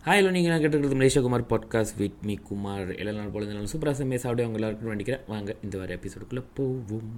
hi hello நீங்கள் நான் கேட்டுக்கிறது Malaysia podcast with me Kumar எல்லா நாள் போல இருந்தாலும் சூப்பராக செம்மையாக சாப்பிட்டு அவங்க எல்லாருக்கும் நினைக்கிறேன் வாங்க இந்த வார எபிசோடுக்குள்ளே போவோம்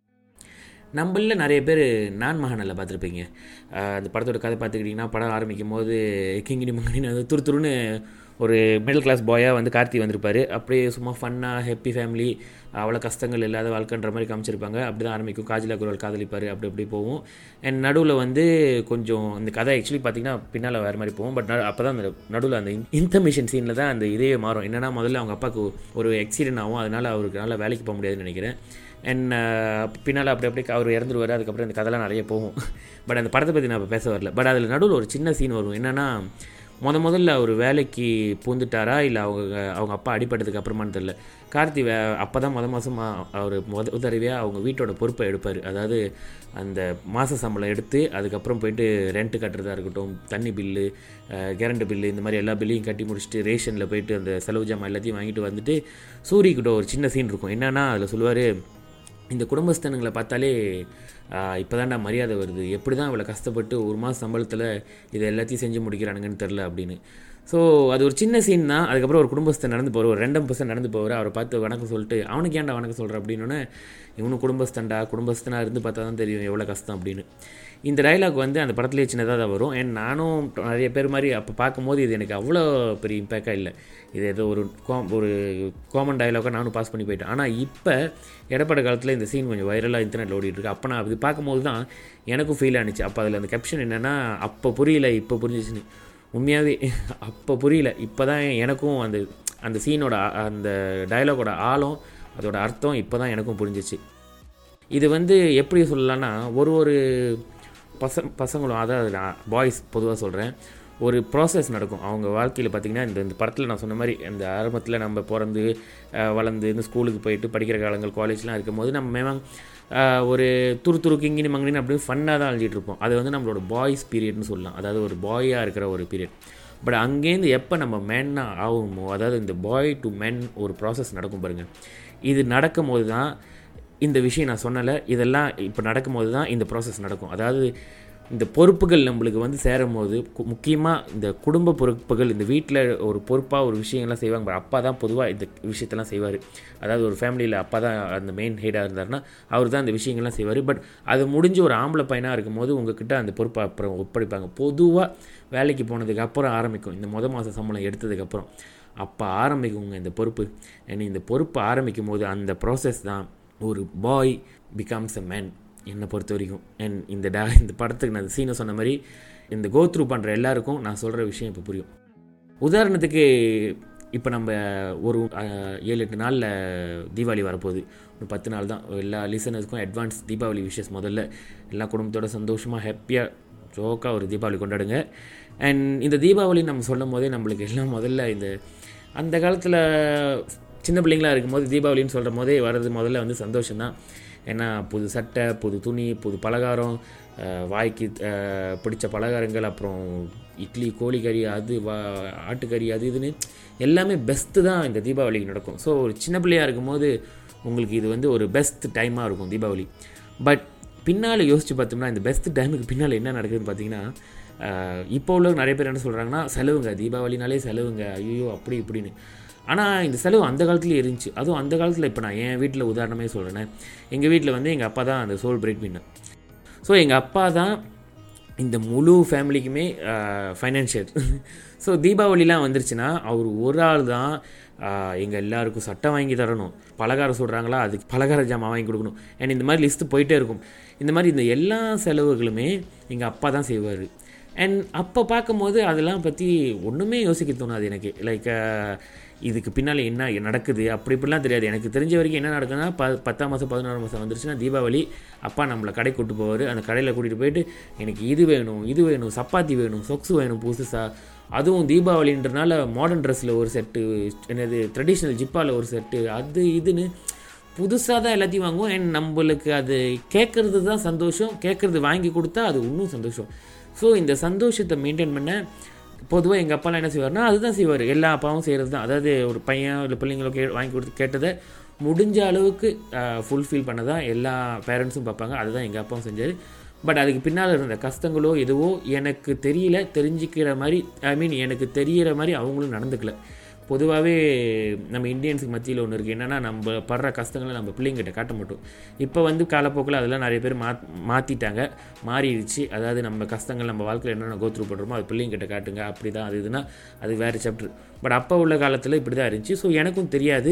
நம்மளில் நிறைய பேர் நான் மகானில் பார்த்துருப்பீங்க ஆஹ் அந்த படத்தோட கதை பார்த்துக்கிட்டிங்கன்னா படம் ஆரம்பிக்கும் போது கிங்கினி மங்கனின்னு வந்து துரு துருன்னு ஒரு மிடில் கிளாஸ் பாயாக வந்து கார்த்தி வந்திருப்பார் அப்படியே சும்மா ஃபன்னாக ஹாப்பி ஃபேமிலி அவ்வளோ கஷ்டங்கள் இல்லாத வாழ்க்கைன்ற மாதிரி காமிச்சிருப்பாங்க அப்படி தான் ஆரம்பிக்கும் காஜிலா குரல் காதலிப்பார் அப்படி அப்படி போகும் அண்ட் நடுவில் வந்து கொஞ்சம் இந்த கதை ஆக்சுவலி பார்த்தீங்கன்னா பின்னால் வேறு மாதிரி போகும் பட் அப்போ தான் அந்த நடுவில் அந்த இன்ஃபர்மேஷன் சீனில் தான் அந்த இதே மாறும் என்னன்னா முதல்ல அவங்க அப்பாவுக்கு ஒரு ஆக்சிடென்ட் ஆகும் அதனால் அவருக்கு நல்லா வேலைக்கு போக முடியாதுன்னு நினைக்கிறேன் அண்ட் பின்னால் அப்படி அப்படியே அவர் இறந்துருவார் அதுக்கப்புறம் இந்த கதைலாம் நிறைய போகும் பட் அந்த படத்தை பற்றி நான் இப்போ பேச வரல பட் அதில் நடுவில் ஒரு சின்ன சீன் வரும் என்னென்னா முத முதல்ல அவர் வேலைக்கு பூந்துட்டாரா இல்லை அவங்க அவங்க அப்பா அடிப்பட்டதுக்கு அப்புறமான்னு தெரில கார்த்தி வே அப்போ தான் முத மாதமாக அவர் முத தடவையாக அவங்க வீட்டோட பொறுப்பை எடுப்பார் அதாவது அந்த மாத சம்பளம் எடுத்து அதுக்கப்புறம் போயிட்டு ரெண்ட்டு கட்டுறதா இருக்கட்டும் தண்ணி பில்லு கரண்ட் பில்லு இந்த மாதிரி எல்லா பில்லையும் கட்டி முடிச்சுட்டு ரேஷனில் போயிட்டு அந்த செலவு ஜாமான் எல்லாத்தையும் வாங்கிட்டு வந்துட்டு சூரியக்கிட்ட ஒரு சின்ன சீன் இருக்கும் என்னென்னா அதில் சொல்லுவார் இந்த குடும்பஸ்தனுங்களை பார்த்தாலே இப்போ தான்டா மரியாதை வருது எப்படி தான் இவ்வளோ கஷ்டப்பட்டு ஒரு மாதம் சம்பளத்தில் இதை எல்லாத்தையும் செஞ்சு முடிக்கிறானுங்கன்னு தெரில அப்படின்னு ஸோ அது ஒரு சின்ன சீன் தான் அதுக்கப்புறம் ஒரு குடும்பஸ்தன் நடந்து போவார் ஒரு ரெண்டாம் பர்சன் நடந்து போவார் அவரை பார்த்து வணக்கம் சொல்லிட்டு அவனுக்கு ஏன்டா வணக்கம் சொல்கிற அப்படின்னோடனே இவனு குடும்பஸ்தன்டா குடும்பஸ்தனாக இருந்து பார்த்தா தான் தெரியும் எவ்வளோ கஷ்டம் அப்படின்னு இந்த டைலாக் வந்து அந்த படத்துலேயே சின்னதாக தான் வரும் அண்ட் நானும் நிறைய பேர் மாதிரி அப்போ பார்க்கும்போது இது எனக்கு அவ்வளோ பெரிய இம்பேக்டாக இல்லை இது ஏதோ ஒரு காம் ஒரு காமன் டைலாக்காக நானும் பாஸ் பண்ணி போயிட்டேன் ஆனால் இப்போ எடப்பாடி காலத்தில் இந்த சீன் கொஞ்சம் வைரலாக இன்டர்நெட்டில் ஓடிட்டு இருக்கு அப்போ நான் அது பார்க்கும்போது தான் எனக்கும் ஃபீல் ஆனிச்சு அப்போ அதில் அந்த கேப்ஷன் என்னென்னா அப்போ புரியல இப்போ புரிஞ்சிச்சுன்னு உண்மையாகவே அப்போ புரியல இப்போ தான் எனக்கும் அந்த அந்த சீனோட அந்த டைலாகோட ஆழம் அதோட அர்த்தம் இப்போ தான் எனக்கும் புரிஞ்சிச்சு இது வந்து எப்படி சொல்லலாம்னா ஒரு ஒரு பச பசங்களும் அதாவது நான் பாய்ஸ் பொதுவாக சொல்கிறேன் ஒரு ப்ராசஸ் நடக்கும் அவங்க வாழ்க்கையில் பார்த்திங்கன்னா இந்த இந்த படத்தில் நான் சொன்ன மாதிரி இந்த ஆரம்பத்தில் நம்ம பிறந்து வளர்ந்து இந்த ஸ்கூலுக்கு போயிட்டு படிக்கிற காலங்கள் காலேஜ்லாம் இருக்கும்போது நம்ம மேம் ஒரு துரு துரு கிங்கினி மங்கினி அப்படியே ஃபன்னாக தான் அழிஞ்சிட்டு இருப்போம் அது வந்து நம்மளோட பாய்ஸ் பீரியட்னு சொல்லலாம் அதாவது ஒரு பாயாக இருக்கிற ஒரு பீரியட் பட் அங்கேருந்து எப்போ நம்ம மேன்னாக ஆகுமோ அதாவது இந்த பாய் டு மென் ஒரு ப்ராசஸ் நடக்கும் பாருங்கள் இது நடக்கும் போது தான் இந்த விஷயம் நான் சொன்னலை இதெல்லாம் இப்போ நடக்கும்போது தான் இந்த ப்ராசஸ் நடக்கும் அதாவது இந்த பொறுப்புகள் நம்மளுக்கு வந்து சேரும் போது முக்கியமாக இந்த குடும்ப பொறுப்புகள் இந்த வீட்டில் ஒரு பொறுப்பாக ஒரு விஷயங்கள்லாம் செய்வாங்க அப்பா தான் பொதுவாக இந்த விஷயத்தெல்லாம் செய்வார் அதாவது ஒரு ஃபேமிலியில் அப்பா தான் அந்த மெயின் ஹெடாக இருந்தார்னா அவர் தான் அந்த விஷயங்கள்லாம் செய்வார் பட் அது முடிஞ்சு ஒரு ஆம்பளை பையனாக இருக்கும்போது உங்ககிட்ட அந்த பொறுப்பை அப்புறம் ஒப்படைப்பாங்க பொதுவாக வேலைக்கு போனதுக்கு அப்புறம் ஆரம்பிக்கும் இந்த மொதல் மாத சம்பளம் எடுத்ததுக்கப்புறம் அப்போ ஆரம்பிக்குங்க இந்த பொறுப்பு இந்த பொறுப்பு ஆரம்பிக்கும் போது அந்த ப்ராசஸ் தான் ஒரு பாய் பிகம்ஸ் அ மேன் என்னை பொறுத்த வரைக்கும் அண்ட் இந்த டா இந்த படத்துக்கு நான் சீனை சொன்ன மாதிரி இந்த கோ த்ரூ பண்ணுற எல்லாருக்கும் நான் சொல்கிற விஷயம் இப்போ புரியும் உதாரணத்துக்கு இப்போ நம்ம ஒரு ஏழு எட்டு நாளில் தீபாவளி வரப்போகுது ஒரு பத்து நாள் தான் எல்லா லிசனர்ஸ்க்கும் அட்வான்ஸ் தீபாவளி விஷஸ் முதல்ல எல்லா குடும்பத்தோட சந்தோஷமாக ஹாப்பியாக ஜோக்காக ஒரு தீபாவளி கொண்டாடுங்க அண்ட் இந்த தீபாவளி நம்ம சொல்லும் போதே நம்மளுக்கு எல்லாம் முதல்ல இந்த அந்த காலத்தில் சின்ன பிள்ளைங்களாக இருக்கும்போது தீபாவளின்னு சொல்கிற போதே வர்றது முதல்ல வந்து சந்தோஷம் தான் ஏன்னா புது சட்டை புது துணி புது பலகாரம் வாய்க்கு பிடிச்ச பலகாரங்கள் அப்புறம் இட்லி கோழிக்கறி அது வா ஆட்டுக்கறி அது இதுன்னு எல்லாமே பெஸ்ட்டு தான் இந்த தீபாவளிக்கு நடக்கும் ஸோ ஒரு சின்ன பிள்ளையாக இருக்கும்போது உங்களுக்கு இது வந்து ஒரு பெஸ்ட் டைமாக இருக்கும் தீபாவளி பட் பின்னால் யோசித்து பார்த்தோம்னா இந்த பெஸ்ட் டைமுக்கு பின்னால் என்ன நடக்குதுன்னு பார்த்தீங்கன்னா இப்போ உள்ள நிறைய பேர் என்ன சொல்கிறாங்கன்னா செலவுங்க தீபாவளினாலே செலவுங்க ஐயோ அப்படி இப்படின்னு ஆனால் இந்த செலவு அந்த காலத்துலேயே இருந்துச்சு அதுவும் அந்த காலத்தில் இப்போ நான் என் வீட்டில் உதாரணமே சொல்கிறேன் எங்கள் வீட்டில் வந்து எங்கள் அப்பா தான் அந்த சோல் பிரேக் பின்னர் ஸோ எங்கள் அப்பா தான் இந்த முழு ஃபேமிலிக்குமே ஃபைனான்ஷியல் ஸோ தீபாவளிலாம் வந்துருச்சுன்னா அவர் ஒரு ஆள் தான் எங்கள் எல்லாருக்கும் சட்டை வாங்கி தரணும் பலகாரம் சொல்கிறாங்களா அதுக்கு பலகார ஜாமான் வாங்கி கொடுக்கணும் அண்ட் இந்த மாதிரி லிஸ்ட்டு போயிட்டே இருக்கும் இந்த மாதிரி இந்த எல்லா செலவுகளுமே எங்கள் அப்பா தான் செய்வார் அண்ட் அப்போ பார்க்கும்போது அதெல்லாம் பற்றி ஒன்றுமே யோசிக்க தோணாது எனக்கு லைக் இதுக்கு பின்னால் என்ன நடக்குது அப்படி இப்படிலாம் தெரியாது எனக்கு தெரிஞ்ச வரைக்கும் என்ன நடக்குதுன்னா ப பத்தாம் மாதம் பதினோரு மாதம் வந்துருச்சுன்னா தீபாவளி அப்பா நம்மளை கடை கூட்டு போவார் அந்த கடையில் கூட்டிகிட்டு போயிட்டு எனக்கு இது வேணும் இது வேணும் சப்பாத்தி வேணும் சொக்ஸு வேணும் புதுசாக அதுவும் தீபாவளின்றனால மாடர்ன் ட்ரெஸ்ஸில் ஒரு செட்டு என்னது ட்ரெடிஷ்னல் ஜிப்பாவில் ஒரு செட்டு அது இதுன்னு புதுசாக தான் எல்லாத்தையும் வாங்குவோம் அண்ட் நம்மளுக்கு அது கேட்குறது தான் சந்தோஷம் கேட்குறது வாங்கி கொடுத்தா அது இன்னும் சந்தோஷம் ஸோ இந்த சந்தோஷத்தை மெயின்டைன் பண்ண பொதுவாக எங்கள் அப்பாலாம் என்ன செய்வார்னா அதுதான் செய்வார் எல்லா அப்பாவும் செய்கிறது தான் அதாவது ஒரு பையன் இல்லை பிள்ளைங்களோ கே வாங்கி கொடுத்து கேட்டதை முடிஞ்ச அளவுக்கு ஃபுல்ஃபில் பண்ண தான் எல்லா பேரண்ட்ஸும் பார்ப்பாங்க அதுதான் எங்கள் அப்பாவும் செஞ்சார் பட் அதுக்கு பின்னால் இருந்த கஷ்டங்களோ எதுவோ எனக்கு தெரியல தெரிஞ்சுக்கிற மாதிரி ஐ மீன் எனக்கு தெரிகிற மாதிரி அவங்களும் நடந்துக்கல பொதுவாகவே நம்ம இந்தியன்ஸுக்கு மத்தியில் ஒன்று இருக்குது என்னென்னா நம்ம படுற கஷ்டங்களை நம்ம பிள்ளைங்கிட்ட காட்ட மாட்டோம் இப்போ வந்து காலப்போக்கில் அதெல்லாம் நிறைய பேர் மா மாற்றிட்டாங்க மாறிடுச்சு அதாவது நம்ம கஷ்டங்கள் நம்ம வாழ்க்கையில் என்னென்ன கோத்ரூ பண்ணுறோமோ அது பிள்ளைங்கிட்ட காட்டுங்க அப்படி தான் அது இதுனா அது வேறு சாப்டர் பட் அப்போ உள்ள காலத்தில் இப்படி தான் இருந்துச்சு ஸோ எனக்கும் தெரியாது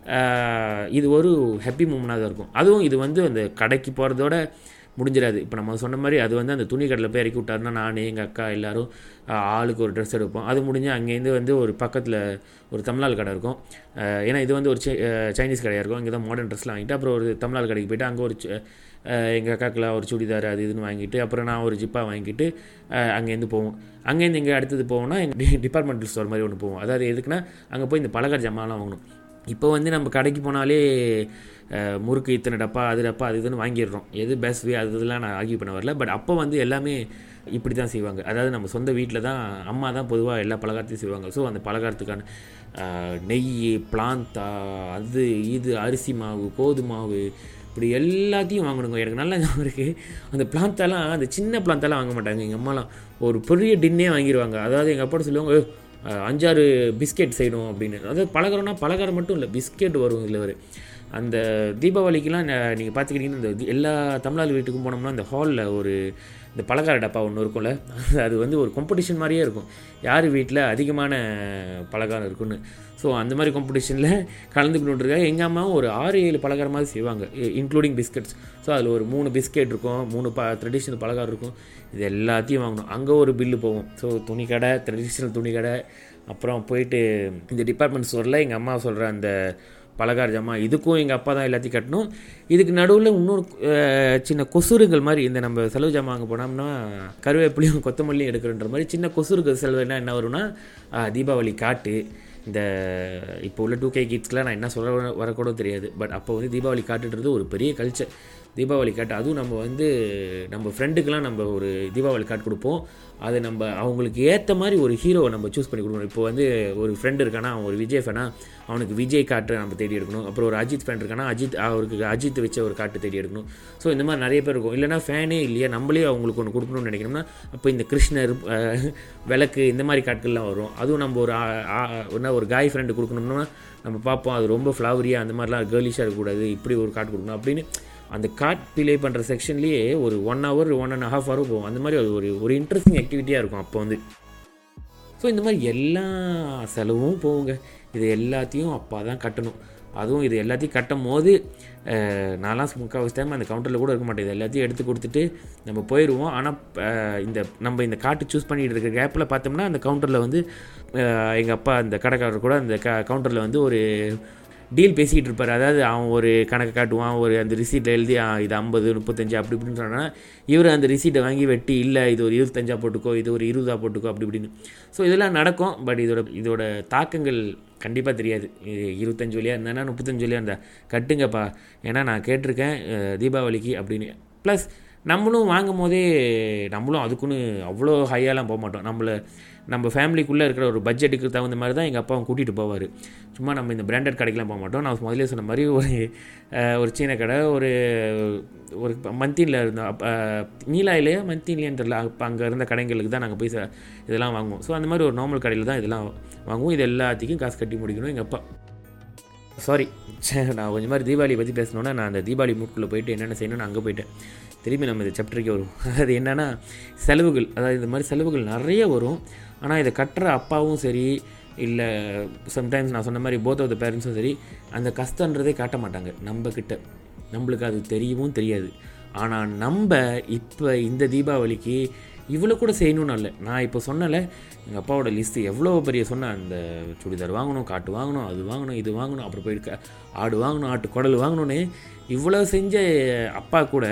இது ஒரு ஹாப்பி மூமெண்டாக தான் இருக்கும் அதுவும் இது வந்து அந்த கடைக்கு போகிறதோட முடிஞ்சிடாது இப்போ நம்ம சொன்ன மாதிரி அது வந்து அந்த துணி கடையில் போய் இறக்கி விட்டாருன்னா நான் எங்கள் அக்கா எல்லோரும் ஆளுக்கு ஒரு ட்ரெஸ் எடுப்போம் அது முடிஞ்சு அங்கேருந்து வந்து ஒரு பக்கத்தில் ஒரு தமிழ்நாள் கடை இருக்கும் ஏன்னா இது வந்து ஒரு சைனீஸ் கடையாக இருக்கும் இங்கே தான் மாடர்ன் ட்ரெஸ்லாம் வாங்கிட்டு அப்புறம் ஒரு தமிழ்நாள் கடைக்கு போய்ட்டு அங்கே ஒரு எங்கள் அக்காக்கெலாம் ஒரு சுடிதார் அது இதுன்னு வாங்கிட்டு அப்புறம் நான் ஒரு ஜிப்பா வாங்கிட்டு அங்கேருந்து போவோம் அங்கேருந்து இங்கே அடுத்தது போவோம்னா எங்கள் டிபார்ட்மெண்டல் ஸ்டோர் மாதிரி ஒன்று போவோம் அதாவது எதுக்குன்னா அங்கே போய் இந்த பலகார ஜாமான்லாம் வாங்கணும் இப்போ வந்து நம்ம கடைக்கு போனாலே முறுக்கு இத்தனை டப்பா அது டப்பா அது இதுன்னு வாங்கிடுறோம் எது பெஸ்ட் வே அது இதெல்லாம் நான் ஆகிய பண்ண வரல பட் அப்போ வந்து எல்லாமே இப்படி தான் செய்வாங்க அதாவது நம்ம சொந்த வீட்டில் தான் அம்மா தான் பொதுவாக எல்லா பலகாரத்தையும் செய்வாங்க ஸோ அந்த பலகாரத்துக்கான நெய் பிளாந்தா அது இது அரிசி மாவு கோது மாவு இப்படி எல்லாத்தையும் வாங்கணுங்க எனக்கு நல்லா ஞாபகம் இருக்குது அந்த பிளாந்தாலாம் அந்த சின்ன பிளாந்தாலாம் வாங்க மாட்டாங்க எங்கள் அம்மாலாம் ஒரு பெரிய டின்னே வாங்கிடுவாங்க அதாவது எங்கள் அப்பா சொல்லுவாங்க அஞ்சாறு பிஸ்கெட் செய்யணும் அப்படின்னு அதாவது பலகாரம்னா பலகாரம் மட்டும் இல்லை பிஸ்கெட் வரும் இதில் ஒரு அந்த தீபாவளிக்கெலாம் நீங்கள் பார்த்துக்கிட்டிங்கன்னா இந்த எல்லா தமிழ்நாடு வீட்டுக்கும் போனோம்னா இந்த ஹாலில் ஒரு இந்த பலகார டப்பா ஒன்று இருக்கும்ல அது வந்து ஒரு காம்படிஷன் மாதிரியே இருக்கும் யார் வீட்டில் அதிகமான பலகாரம் இருக்குன்னு ஸோ அந்த மாதிரி காம்படிஷனில் கலந்துக்கணுன்றதுக்காக எங்கள் அம்மாவும் ஒரு ஆறு ஏழு பலகாரமாக செய்வாங்க இன்க்ளூடிங் பிஸ்கட்ஸ் ஸோ அதில் ஒரு மூணு பிஸ்கெட் இருக்கும் மூணு ப ட்ரெடிஷ்னல் பலகாரம் இருக்கும் இது எல்லாத்தையும் வாங்கணும் அங்கே ஒரு பில்லு போகும் ஸோ துணி கடை ட்ரெடிஷ்னல் துணி கடை அப்புறம் போயிட்டு இந்த டிபார்ட்மெண்ட் ஸ்டோரில் எங்கள் அம்மா சொல்கிற அந்த பலகார ஜாமான் இதுக்கும் எங்கள் அப்பா தான் எல்லாத்தையும் கட்டணும் இதுக்கு நடுவில் இன்னொரு சின்ன கொசுறுகள் மாதிரி இந்த நம்ம செலவு ஜாமான் அங்கே போனோம்னா கருவேப்பிலையும் கொத்தமல்லியும் எடுக்கிறன்ற மாதிரி சின்ன கொசுறுகள் செலவுனா என்ன வரும்னா தீபாவளி காட்டு இந்த இப்போ உள்ள டூ கே கிட்ஸ்க்கெலாம் நான் என்ன சொல்ல வரக்கூட தெரியாது பட் அப்போ வந்து தீபாவளி காட்டுன்றது ஒரு பெரிய கல்ச்சர் தீபாவளி காட்டு அதுவும் நம்ம வந்து நம்ம ஃப்ரெண்டுக்கெலாம் நம்ம ஒரு தீபாவளி கார்டு கொடுப்போம் அது நம்ம அவங்களுக்கு ஏற்ற மாதிரி ஒரு ஹீரோவை நம்ம சூஸ் பண்ணி கொடுக்கணும் இப்போ வந்து ஒரு ஃப்ரெண்டு இருக்கானா அவன் ஒரு விஜய் ஃபேனா அவனுக்கு விஜய் காட்டு நம்ம தேடி எடுக்கணும் அப்புறம் ஒரு அஜித் ஃபேன் இருக்கானா அஜித் அவருக்கு அஜித் வச்ச ஒரு காட்டு தேடி எடுக்கணும் ஸோ இந்த மாதிரி நிறைய பேர் இருக்கும் இல்லைனா ஃபேனே இல்லையா நம்மளே அவங்களுக்கு ஒன்று கொடுக்கணும்னு நினைக்கணும்னா அப்போ இந்த கிருஷ்ணர் விளக்கு இந்த மாதிரி காட்டுகள்லாம் வரும் அதுவும் நம்ம ஒரு என்ன ஒரு காய் ஃப்ரெண்டு கொடுக்கணும்னா நம்ம பார்ப்போம் அது ரொம்ப ஃப்ளவரியாக அந்த மாதிரிலாம் கேர்லிஷாக இருக்கக்கூடாது இப்படி ஒரு காட்டு கொடுக்கணும் அப்படின்னு அந்த கார்ட் ப்ளே பண்ணுற செக்ஷன்லேயே ஒரு one hour one and half hour போகும் அந்த மாதிரி ஒரு ஒரு இன்ட்ரெஸ்டிங் ஆக்டிவிட்டியாக இருக்கும் அப்போ வந்து ஸோ இந்த மாதிரி எல்லா செலவும் போகுங்க இது எல்லாத்தையும் அப்பா தான் கட்டணும் அதுவும் இது எல்லாத்தையும் கட்டும் போது நான்லாம் முக்கால்வாசி டைம் அந்த கவுண்டரில் கூட இருக்க மாட்டேன் இது எல்லாத்தையும் எடுத்து கொடுத்துட்டு நம்ம போயிடுவோம் ஆனால் இந்த நம்ம இந்த காட்டு சூஸ் பண்ணிட்டு இருக்க கேப்பில் பார்த்தோம்னா அந்த கவுண்டரில் வந்து எங்கள் அப்பா அந்த கடைக்காரர் கூட அந்த க கவுண்டரில் வந்து ஒரு டீல் பேசிக்கிட்டு இருப்பார் அதாவது அவன் ஒரு கணக்கு காட்டுவான் ஒரு அந்த ரிசீட்டில் எழுதி இது ஐம்பது முப்பத்தஞ்சு அப்படி இப்படின்னு சொன்னான்னா இவர் அந்த ரிசீட்டை வாங்கி வெட்டி இல்லை இது ஒரு இருபத்தஞ்சா போட்டுக்கோ இது ஒரு இருபதா போட்டுக்கோ அப்படி இப்படின்னு ஸோ இதெல்லாம் நடக்கும் பட் இதோட இதோட தாக்கங்கள் கண்டிப்பாக தெரியாது இருபத்தஞ்சு வழியாக இருந்தானா முப்பத்தஞ்சு வழியாக இருந்தால் கட்டுங்கப்பா ஏன்னா நான் கேட்டிருக்கேன் தீபாவளிக்கு அப்படின்னு ப்ளஸ் நம்மளும் வாங்கும் போதே நம்மளும் அதுக்குன்னு அவ்வளோ ஹையாலாம் போக மாட்டோம் நம்மளை நம்ம ஃபேமிலிக்குள்ளே இருக்கிற ஒரு பட்ஜெட்டுக்கு தகுந்த மாதிரி தான் எங்கள் அப்பாவும் கூட்டிகிட்டு போவார் சும்மா நம்ம இந்த பிராண்டட் கடைக்கெலாம் போக மாட்டோம் நான் முதலே சொன்ன மாதிரி ஒரு ஒரு சீன கடை ஒரு ஒரு மந்தினில் இருந்தோம் அப்போ நீலாயிலேயே மந்தின்லேன்னு தெரியல அப்போ அங்கே இருந்த கடைங்களுக்கு தான் நாங்கள் போய் இதெல்லாம் வாங்குவோம் ஸோ அந்த மாதிரி ஒரு நார்மல் கடையில் தான் இதெல்லாம் வாங்குவோம் இது எல்லாத்துக்கும் காசு கட்டி முடிக்கணும் எங்கள் அப்பா சாரி நான் கொஞ்சம் மாதிரி தீபாவளி பற்றி பேசணுன்னா நான் அந்த தீபாவளி மூட்குள்ளே போயிட்டு என்னென்ன செய்யணும்னு அங்கே போயிட்டேன் திரும்பி நம்ம இந்த சாப்டருக்கு வரும் அதாவது என்னென்னா செலவுகள் அதாவது இந்த மாதிரி செலவுகள் நிறைய வரும் ஆனால் இதை கட்டுற அப்பாவும் சரி இல்லை சம்டைம்ஸ் நான் சொன்ன மாதிரி போத் ஆஃப் த பேரண்ட்ஸும் சரி அந்த கஷ்டன்றதே காட்ட மாட்டாங்க நம்மக்கிட்ட நம்மளுக்கு அது தெரியவும் தெரியாது ஆனால் நம்ம இப்போ இந்த தீபாவளிக்கு இவ்வளோ கூட செய்யணும்னு இல்லை நான் இப்போ சொன்னல எங்கள் அப்பாவோட லிஸ்ட்டு எவ்வளோ பெரிய சொன்னேன் அந்த சுடிதார் வாங்கணும் காட்டு வாங்கணும் அது வாங்கணும் இது வாங்கணும் அப்புறம் போயிருக்க ஆடு வாங்கணும் ஆட்டு குடல் வாங்கணும்னு இவ்வளோ செஞ்ச அப்பா கூட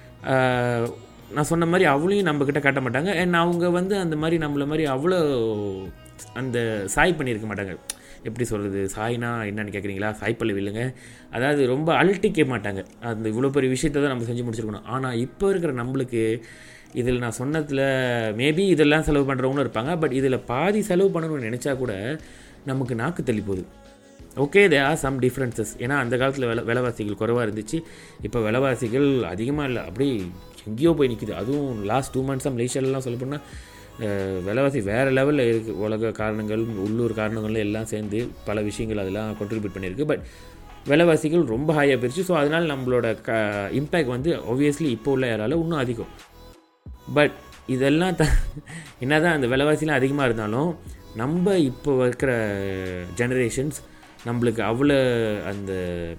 நான் சொன்ன மாதிரி அவளையும் நம்மக்கிட்ட காட்ட மாட்டாங்க அண்ட் அவங்க வந்து அந்த மாதிரி நம்மள மாதிரி அவ்வளோ அந்த சாய் பண்ணியிருக்க மாட்டாங்க எப்படி சொல்கிறது சாய்னா என்னன்னு கேட்குறீங்களா சாய்ப்பள்ளி இல்லைங்க அதாவது ரொம்ப அழட்டிக்க மாட்டாங்க அந்த இவ்வளோ பெரிய விஷயத்தை தான் நம்ம செஞ்சு முடிச்சிருக்கணும் ஆனால் இப்போ இருக்கிற நம்மளுக்கு இதில் நான் சொன்னதில் மேபி இதெல்லாம் செலவு பண்ணுறவங்களும் இருப்பாங்க பட் இதில் பாதி செலவு பண்ணணும்னு நினச்சா கூட நமக்கு நாக்கு தள்ளி போகுது okay they are some differences ஏன்னா அந்த காலத்தில் வில விலைவாசிகள் குறைவாக இருந்துச்சு இப்போ விலைவாசிகள் அதிகமாக இல்லை அப்படி எங்கேயோ போய் நிற்கிது அதுவும் லாஸ்ட் டூ மந்த்ஸாக மலேசியாலலாம் சொல்ல போனால் விலைவாசி வேறு லெவலில் இருக்குது உலக காரணங்கள் உள்ளூர் காரணங்கள் எல்லாம் சேர்ந்து பல விஷயங்கள் அதெல்லாம் contribute பண்ணியிருக்கு பட் விலைவாசிகள் ரொம்ப ஹையாக போயிடுச்சு ஸோ அதனால் நம்மளோட க இம்பேக்ட் வந்து obviously இப்போ உள்ள ஏரால இன்னும் அதிகம் பட் இதெல்லாம் த என்னதான் அந்த விலைவாசிலாம் அதிகமாக இருந்தாலும் நம்ம இப்போ இருக்கிற ஜெனரேஷன்ஸ் நம்மளுக்கு அவ்வளோ அந்த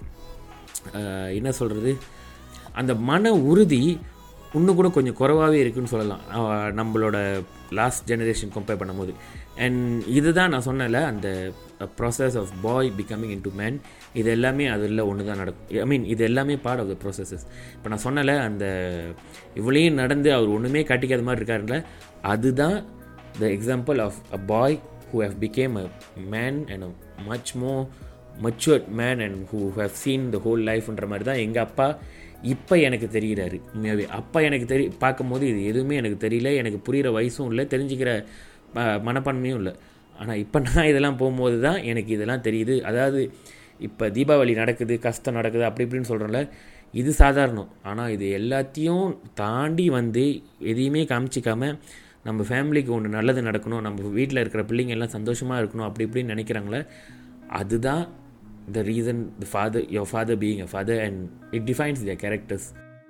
அஹ், என்ன சொல்கிறது அந்த மன உறுதி இன்னும் கூட கொஞ்சம் குறைவாகவே இருக்குன்னு சொல்லலாம் அஹ், நம்மளோட லாஸ்ட் ஜெனரேஷன் கம்பேர் பண்ணும்போது அண்ட் இதுதான் நான் சொன்னல அந்த process of boy becoming into man இது எல்லாமே அதில் ஒன்று தான் நடக்கும் ஐ மீன் இது எல்லாமே பார்ட் ஆஃப் த ப்ராசஸஸ் இப்போ நான் சொன்னல அந்த இவ்வளையும் நடந்து அவர் ஒன்றுமே காட்டிக்காத மாதிரி இருக்காருல்ல அதுதான் the example of a boy who have became a man and a much more matured man and who have seen the whole lifeன்ற மாதிரி தான் எங்கள் அப்பா இப்போ எனக்கு தெரிகிறாரு உண்மையாகவே அப்பா எனக்கு தெரி பார்க்கும்போது இது எதுவுமே எனக்கு தெரியல எனக்கு புரிகிற வயசும் இல்லை தெரிஞ்சுக்கிற ம- மனப்பான்மையும் இல்லை ஆனால் இப்போ நான் இதெல்லாம் போகும்போது தான் எனக்கு இதெல்லாம் தெரியுது அதாவது இப்போ தீபாவளி நடக்குது கஷ்டம் நடக்குது அப்படி இப்படின்னு சொல்கிறோம்ல இது சாதாரணம் ஆனால் இது எல்லாத்தையும் தாண்டி வந்து எதையுமே காமிச்சிக்காம நம்ம ஃபேமிலிக்கு ஒன்று நல்லது நடக்கணும் நம்ம வீட்டில் இருக்கிற பிள்ளைங்க எல்லாம் சந்தோஷமாக இருக்கணும் அப்படி இப்படின்னு நினைக்கிறாங்களே அதுதான் the reason the father your father being a father and it defines their characters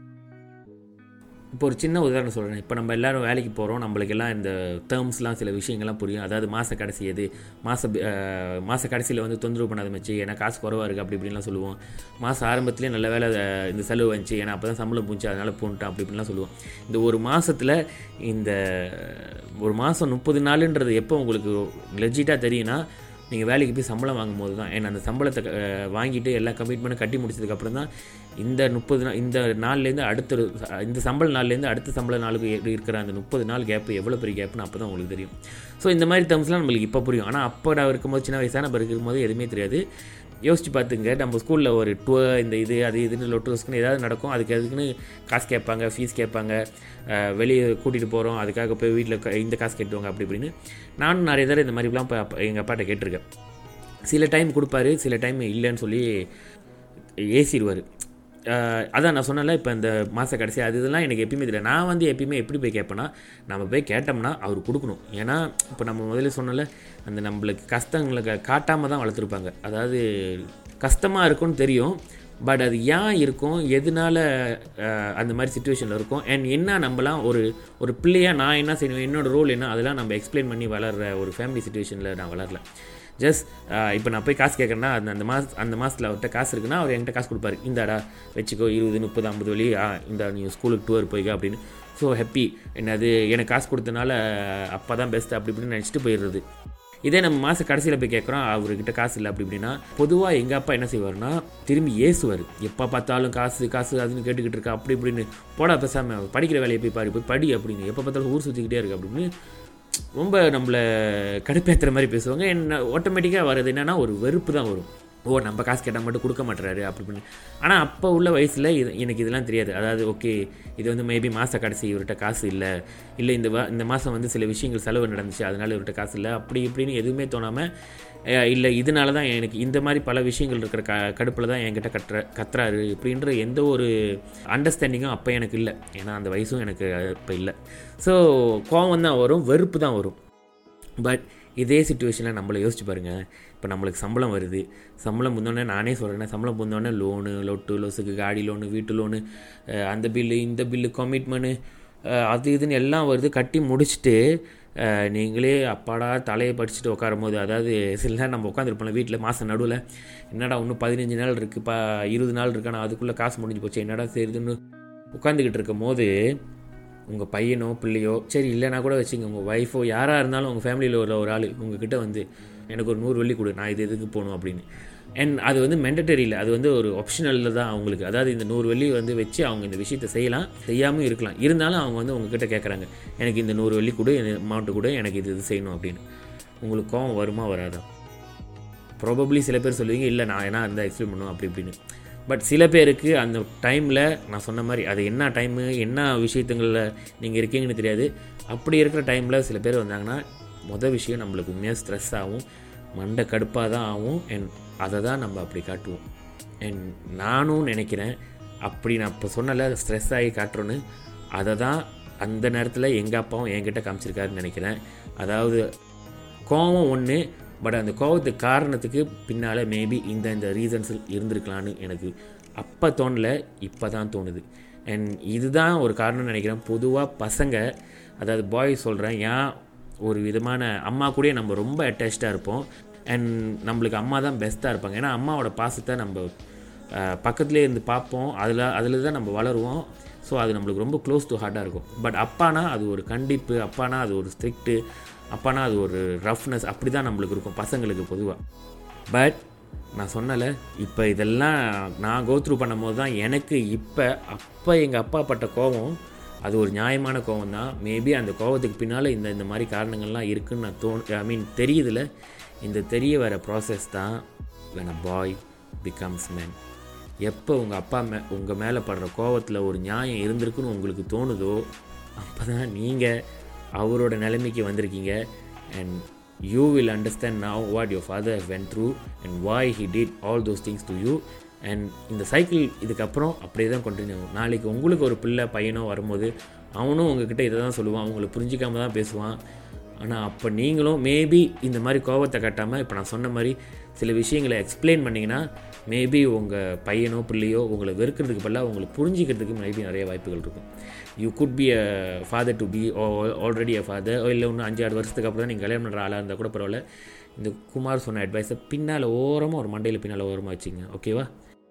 இப்போ ஒரு சின்ன உதாரணம் சொல்கிறேன் இப்போ நம்ம எல்லாரும் வேலைக்கு போகிறோம் நம்மளுக்கு எல்லாம் இந்த டேர்ம்ஸ்லாம் சில விஷயங்கள்லாம் புரியும் அதாவது மாத கடைசி எது மாத மாத கடைசியில் வந்து தொந்தரவு பண்ணாத மச்சு ஏன்னா காசு குறவாக இருக்குது அப்படி இப்படின்லாம் சொல்லுவோம் மாதம் ஆரம்பத்துலேயே நல்ல வேலை அஹ், இந்த செலவு வந்துச்சு ஏன்னா அப்போ தான் சம்பளம் பூஞ்சி அதனால் போன்ட்டான் அப்படி இப்படின்லாம் சொல்லுவோம் இந்த ஒரு மாதத்தில் இந்த ஒரு மாதம் முப்பது நாளுன்றது எப்போ உங்களுக்கு லெஜிட்டாக தெரியும்னா நீங்கள் வேலைக்கு போய் சம்பளம் வாங்கும்போது தான் ஏன்னா அந்த சம்பளத்தை அஹ், வாங்கிட்டு எல்லா கமிட்மெண்ட்டும் கட்டி முடிச்சதுக்கப்புறம் தான் இந்த முப்பது நாள் இந்த நாள்லேருந்து அடுத்த ஒரு- இந்த சம்பள நாள்லேருந்து அடுத்த சம்பள நாளுக்கு எ- இருக்கிற அந்த முப்பது நாள் கேப் எவ்வளோ பெரிய கேப்னு அப்போ தான் உங்களுக்கு தெரியும் ஸோ இந்த மாதிரி டேர்ம்ஸ்லாம் நம்மளுக்கு இப்போ புரியும் ஆனால் அப்போ நான் இருக்கும்போது சின்ன வயசான நம்ம இருக்கும்போது எதுவுமே தெரியாது யோசிச்சு பார்த்துங்க நம்ம ஸ்கூலில் ஒரு டூர் இந்த இது அது இதுன்னு லொட்டோஸ்க்குன்னு ஏதாவது நடக்கும் அதுக்கு அதுக்குன்னு காசு கேட்பாங்க ஃபீஸ் கேட்பாங்க அஹ், வெளியே கூட்டிகிட்டு போகிறோம் அதுக்காக போய் வீட்டில் இந்த காசு கேட்டுவாங்க அப்படி இப்படின்னு நானும் நிறைய தடவை இந்த மாதிரிலாம் எங்கள் அப்பாட்ட கேட்டிருக்கேன் சில டைம் கொடுப்பாரு சில டைம் இல்லைன்னு சொல்லி ஏசிடுவார் அதான் நான் சொன்னல இப்போ இந்த மாத கடைசி அது இதெல்லாம் எனக்கு எப்பயுமே தெரியல நான் வந்து எப்பயுமே எப்படி போய் கேட்பேன்னா நம்ம போய் கேட்டோம்னா அவர் கொடுக்கணும் ஏன்னா இப்போ நம்ம முதல்ல சொன்னல அந்த நம்மளுக்கு கஷ்டங்களை காட்டாமல் தான் வளர்த்துருப்பாங்க அதாவது கஷ்டமாக இருக்கும்னு தெரியும் பட் அது ஏன் இருக்கும் எதனால அஹ், அந்த மாதிரி சுச்சுவேஷனில் இருக்கும் அண்ட் என்ன நம்மலாம் ஒரு ஒரு பிள்ளையாக நான் என்ன செய்யணும் என்னோட ரோல் என்ன அதெல்லாம் நம்ம எக்ஸ்பிளைன் பண்ணி வளர்ற ஒரு ஃபேமிலி சுச்சுவேஷனில் நான் வளரல ஜஸ்ட் இப்போ நான் போய் காசு கேட்குறேன்னா அந்த அந்த மாத அந்த மாதத்தில் அவர்கிட்ட காசு இருக்குன்னா அவர் என்கிட்ட காசு கொடுப்பாரு இந்தாடா வச்சுக்கோ இருபது முப்பது ஐம்பது வழி ஆ இந்த நீ ஸ்கூலுக்கு டூர் போய்க்க அப்படின்னு ஸோ ஹாப்பி என்னது எனக்கு காசு கொடுத்தனால அப்பா தான் பெஸ்ட் அப்படி இப்படின்னு நினச்சிட்டு போயிடுறது இதே நம்ம மாத கடைசியில் போய் கேட்குறோம் அவர்கிட்ட காசு இல்லை அப்படி இப்படின்னா பொதுவாக எங்கள் அப்பா என்ன செய்வார்னா திரும்பி ஏசுவார் எப்போ பார்த்தாலும் காசு காசு அதுன்னு கேட்டுக்கிட்டு இருக்கா அப்படி இப்படின்னு போடா பேசாமல் படிக்கிற வேலையை போய் பாரு போய் படி அப்படின்னு எப்போ பார்த்தாலும் ஊர் சுற்றிக்கிட்டே இருக்கு அப்படின்னு ரொம்ப நம்மளை கடுப்பேற்றுற மாதிரி பேசுவாங்க என்ன ஆட்டோமேட்டிக்காக வர்றது என்னன்னா ஒரு வெறுப்பு தான் வரும் ஓ நம்ம காசு கேட்டால் மட்டும் கொடுக்க மாட்டுறாரு அப்படி இப்படின்னு ஆனால் அப்போ உள்ள வயசில் இது எனக்கு இதெல்லாம் தெரியாது அதாவது ஓகே இது வந்து மேபி மாத கடைசி இவர்கிட்ட காசு இல்லை இல்லை இந்த வா- இந்த மாதம் வந்து சில விஷயங்கள் செலவு நடந்துச்சு அதனால இவர்கிட்ட காசு இல்லை அப்படி இப்படின்னு எதுவுமே தோணாமல் இல்லை இதனால தான் எனக்கு இந்த மாதிரி பல விஷயங்கள் இருக்கிற க கடுப்பில் தான் என்கிட்ட கட்டுற கத்துறாரு இப்படின்ற எந்த ஒரு அண்டர்ஸ்டாண்டிங்கும் அப்போ எனக்கு இல்லை ஏன்னா அந்த வயசும் எனக்கு இப்போ இல்லை ஸோ கோவம் தான் வரும் வெறுப்பு தான் வரும் பட் இதே சுச்சுவேஷனில் நம்மளை யோசிச்சு பாருங்கள் இப்போ நம்மளுக்கு சம்பளம் வருது சம்பளம் முந்தோடனே நானே சொல்கிறேன் சம்பளம் முந்தோடனே லோனு லொட்டு லொசுக்கு காடி லோனு வீட்டு லோனு அஹ் அந்த பில்லு இந்த பில்லு கமிட்மெண்ட்டு அது இதுன்னு எல்லாம் வருது கட்டி முடிச்சுட்டு அஹ் நீங்களே அப்பாடா தலையை படிச்சுட்டு உட்காரும் போது அதாவது சில நேரம் நம்ம உட்காந்துருப்போம் வீட்டில் மாதம் நடுவில் என்னடா இன்னும் பதினஞ்சு நாள் இருக்குது பா இருபது நாள் இருக்கு ஆனால் அதுக்குள்ளே காசு முடிஞ்சு போச்சு என்னடா செய்யுதுன்னு உட்காந்துக்கிட்டு இருக்கும் போது உங்கள் பையனோ பிள்ளையோ சரி இல்லைனா கூட வச்சுங்க உங்கள் ஒய்ஃபோ யாராக இருந்தாலும் உங்கள் ஃபேமிலியில் உள்ள ஒரு ஆள் உங்ககிட்ட வந்து எனக்கு ஒரு நூறு வெள்ளி கொடு நான் இது எதுக்கு போகணும் அப்படின்னு அண்ட் அது வந்து மெண்டட்டரி இல்லை அது வந்து ஒரு ஆப்ஷனலில் தான் அவங்களுக்கு அதாவது இந்த நூறு வெள்ளி வந்து வச்சு அவங்க இந்த விஷயத்தை செய்யலாம் செய்யாமல் இருக்கலாம் இருந்தாலும் அவங்க வந்து உங்ககிட்ட கேட்குறாங்க எனக்கு இந்த நூறு வெள்ளி கொடு அமௌண்ட்டு கொடு எனக்கு இது இது செய்யணும் அப்படின்னு உங்களுக்கு கோவம் வருமா வராதா ப்ராபப்ளி சில பேர் சொல்லுவீங்க இல்லை நான் என்ன இருந்தால் எக்ஸ்பிளைன் பண்ணுவேன் அப்படி இப்படின்னு பட் சில பேருக்கு அந்த டைமில் நான் சொன்ன மாதிரி அது என்ன டைமு என்ன விஷயத்துங்களில் நீங்கள் இருக்கீங்கன்னு தெரியாது அப்படி இருக்கிற டைமில் சில பேர் வந்தாங்கன்னா மொதல் விஷயம் நம்மளுக்கு உண்மையாக ஸ்ட்ரெஸ் ஆகும் மண்டை கடுப்பாக தான் ஆகும் அண்ட் அதை தான் நம்ம அப்படி காட்டுவோம் அண்ட் நானும் நினைக்கிறேன் அப்படி நான் இப்போ சொன்னல ஸ்ட்ரெஸ் ஆகி காட்டுறோன்னு அதை தான் அந்த நேரத்தில் எங்கள் அப்பாவும் என்கிட்ட காமிச்சிருக்காருன்னு நினைக்கிறேன் அதாவது கோவம் ஒன்று பட் அந்த கோவத்துக்கு காரணத்துக்கு பின்னால் மேபி இந்த இந்த ரீசன்ஸ் இருந்திருக்கலான்னு எனக்கு அப்போ தோணல இப்போ தான் தோணுது அண்ட் இதுதான் ஒரு காரணம்னு நினைக்கிறேன் பொதுவாக பசங்க அதாவது பாய் சொல்கிறேன் ஏன் ஒரு விதமான அம்மா கூடயே நம்ம ரொம்ப அட்டாச்சாக இருப்போம் அண்ட் நம்மளுக்கு அம்மா தான் பெஸ்ட்டாக இருப்பாங்க ஏன்னா அம்மாவோட பாசத்தை நம்ம பக்கத்துலேயே இருந்து பார்ப்போம் அதில் அதில் தான் நம்ம வளருவோம் ஸோ அது நம்மளுக்கு ரொம்ப க்ளோஸ் டு ஹார்ட்டாக இருக்கும் பட் அப்பானா அது ஒரு கண்டிப்பு அப்பானா அது ஒரு ஸ்ட்ரிக்ட்டு அப்பானா அது ஒரு ரஃப்னஸ் அப்படி தான் நம்மளுக்கு இருக்கும் பசங்களுக்கு பொதுவாக பட் நான் சொன்னல இப்போ இதெல்லாம் நான் கோத்ரூ பண்ணும்போது தான் எனக்கு இப்போ அப்போ எங்கள் அப்பா பட்ட கோவம் அது ஒரு நியாயமான கோவம் தான் மேபி அந்த கோவத்துக்கு பின்னால் இந்த இந்த மாதிரி காரணங்கள்லாம் இருக்குன்னு நான் தோணு ஐ மீன் தெரியுதுல இந்த தெரிய வர ப்ராசஸ் தான் when a boy becomes man எப்போ உங்கள் அப்பா மே உங்கள் மேலே படுற கோவத்தில் ஒரு நியாயம் இருந்திருக்குன்னு உங்களுக்கு தோணுதோ அப்போ தான் நீங்கள் அவரோட நிலைமைக்கு வந்திருக்கீங்க and you will understand now what your father went through and why he did all those things to you and இந்த சைக்கிள் இதுக்கப்புறம் அப்படியே தான் கண்டினியூ ஆகும் நாளைக்கு உங்களுக்கு ஒரு பிள்ளை பையனோ வரும்போது அவனும் உங்ககிட்ட இதை தான் சொல்லுவான் அவங்கள புரிஞ்சிக்காம தான் பேசுவான் ஆனால் அப்போ நீங்களும் மேபி இந்த மாதிரி கோவத்தை கட்டாமல் இப்போ நான் சொன்ன மாதிரி சில விஷயங்களை எக்ஸ்பிளைன் பண்ணிங்கன்னா மேபி உங்கள் பையனோ பிள்ளையோ உங்களை வெறுக்கிறதுக்கு பதிலாக உங்களை புரிஞ்சிக்கிறதுக்கு மேபி நிறைய வாய்ப்புகள் இருக்கும் you could be a father to be already a father இல்லை இன்னும் அஞ்சு ஆறு வருஷத்துக்கு அப்புறம் தான் நீங்கள் கல்யாணம் பண்ணுற ஆளாக இருந்தால் கூட பரவாயில்ல இந்த குமார் சொன்ன அட்வைஸை பின்னால் ஓரமாக ஒரு மண்டையில் பின்னால் ஓரமாக வச்சுங்க ஓகேவா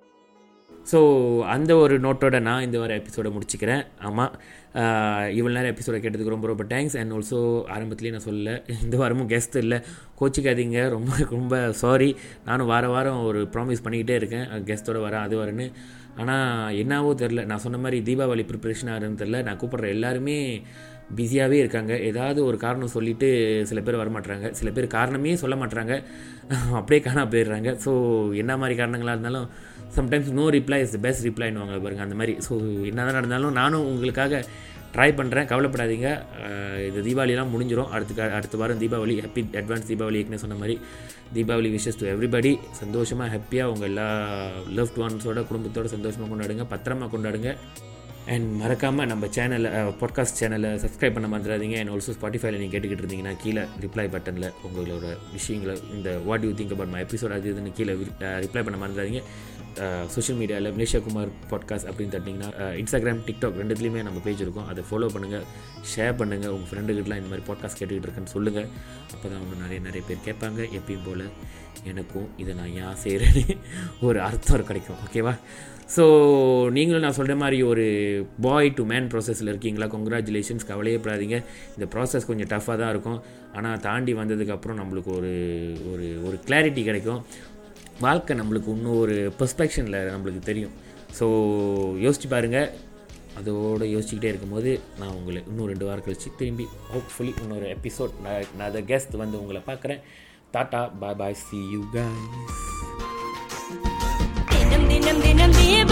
ஸோ அந்த ஒரு நோட்டோட நான் இந்த வார எபிசோடை முடிச்சுக்கிறேன் ஆமாம் இவ்வளோ நேரம் எபிசோடை கேட்டதுக்கு ரொம்ப ரொம்ப தேங்க்ஸ் அண்ட் ஆல்சோ ஆரம்பத்துலேயே நான் சொல்லல இந்த வாரமும் கெஸ்ட் இல்லை கோச்சிக்காதீங்க ரொம்ப ரொம்ப சாரி நானும் வார வாரம் ஒரு ப்ராமிஸ் பண்ணிக்கிட்டே இருக்கேன் கெஸ்ட்டோட வரேன் அது வரேன்னு ஆனால் என்னவோ தெரில நான் சொன்ன மாதிரி தீபாவளி ப்ரிப்ரேஷனாக இருக்குன்னு தெரில நான் கூப்பிட்ற எல்லாருமே பிஸியாகவே இருக்காங்க ஏதாவது ஒரு காரணம் சொல்லிவிட்டு சில பேர் வரமாட்றாங்க சில பேர் காரணமே சொல்ல மாட்றாங்க அப்படியே காணா போயிடுறாங்க ஸோ என்ன மாதிரி காரணங்களாக இருந்தாலும் sometimes no reply is the best ரிப்ளைன்னு பாருங்கள் அந்த மாதிரி ஸோ என்ன தான் நடந்தாலும் நானும் உங்களுக்காக ட்ரை பண்ணுறேன் கவலைப்படாதீங்க அஹ் இது தீபாவளிலாம் முடிஞ்சிடும் அடுத்த அடுத்த வாரம் தீபாவளி ஹாப்பி அட்வான்ஸ் தீபாவளி ஏற்கனவே சொன்ன மாதிரி தீபாவளி விஷஸ் டு எவ்ரிபடி சந்தோஷமாக ஹாப்பியாக உங்கள் எல்லா லவ்ட் ஒன்ஸோட குடும்பத்தோட சந்தோஷமாக கொண்டாடுங்க பத்திரமா கொண்டாடுங்க அண்ட் மறக்காமல் நம்ம சேனலை பாட்காஸ்ட் சேனலை சப்ஸ்கிரைப் பண்ண மறந்துடாதீங்க அண்ட் ஆல்சோ ஸ்பாட்டிஃபைல நீங்கள் கேட்டுக்கிட்டு இருந்தீங்கன்னா கீழே ரிப்ளை பட்டனில் உங்களோட விஷயங்களை இந்த what you think about my episode அது இதுன்னு கீழே ரிப்ளை பண்ண மறந்துடாதீங்க சோஷியல் மீடியாவில் மலேஷியா குமார் பாட்காஸ்ட் அப்படின்னு தட்டிங்கன்னா இன்ஸ்டாகிராம் டிக்டாக் ரெண்டுத்துலேயுமே நம்ம பேஜ் இருக்கும் அதை ஃபாலோ பண்ணுங்கள் ஷேர் பண்ணுங்கள் உங்கள் ஃப்ரெண்டுக்கிட்டலாம் இந்த மாதிரி பாட்காஸ்ட் கேட்டுக்கிட்டு இருக்கேன்னு சொல்லுங்கள் அப்போ தான் இன்னும் நிறைய நிறைய பேர் கேட்பாங்க எப்பயும் போல் எனக்கும் இதை நான் ஏன் செய்கிறேன்னு ஒரு அர்த்தம் கிடைக்கும் ஓகேவா ஸோ நீங்களும் நான் சொல்கிற மாதிரி ஒரு பாய் டு மேன் ப்ராசஸில் இருக்கீங்களா கங்க்ராச்சுலேஷன்ஸ் கவலையே படாதீங்க இந்த ப்ராசஸ் கொஞ்சம் டஃப்பாக தான் இருக்கும் ஆனால் தாண்டி வந்ததுக்கப்புறம் நம்மளுக்கு ஒரு ஒரு ஒரு கிளாரிட்டி கிடைக்கும் வாழ்க்கை நம்மளுக்கு இன்னும் ஒரு பெர்ஸ்பெக்ஷனில் நம்மளுக்கு தெரியும் ஸோ யோசிச்சு பாருங்கள் அதோடு யோசிச்சுக்கிட்டே இருக்கும்போது நான் உங்களை இன்னும் ரெண்டு வாரம் கழிச்சு திரும்பி ஹோப்ஃபுல்லி இன்னொரு எபிசோட் நான் நான் அதை கெஸ்ட் வந்து உங்களை பார்க்குறேன் tata bye bye see you guys தினம் தினம் தினம் தீப